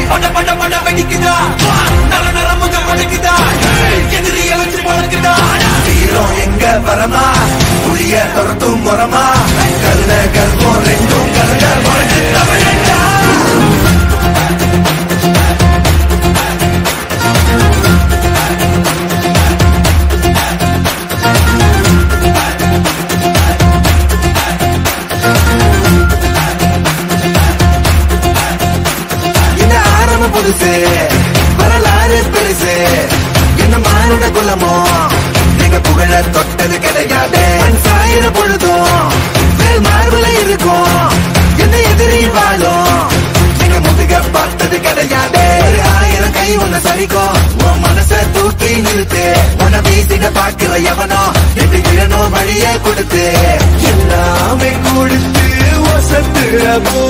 பட பட பட வெடிக்குதா வா, நர நர முக படைக்குதா எதிரிய வச்சு பழக்குதா வீரம் எங்க வரமா புளிய துரத்தும் முறமா கருண கர்ப்பம் ரெண்டும் கருண மறைச்சு தமிழண்டா இந்த ஆரம்பம் புதுசு வரலாறு பெருசு என்ன மானுட குலமோ எங்க புகழ தொட்டது கிடையாது மண் சாயிர பொழுதும் மேல் மார்புல இருக்கும் என்ன எதிரி வாழும் எங்க முதுக பார்த்தது கிடையாது ஒரு ஆயிரம் கை ஒண்ணு சரிக்கும் உன் மனச தூக்கி நிறுத்து உன்னை வீசிட பாக்குற எவனோ எட்டு கிழனோ வழியே கொடுத்து எல்லாமே கொடுத்து வசத்துற போ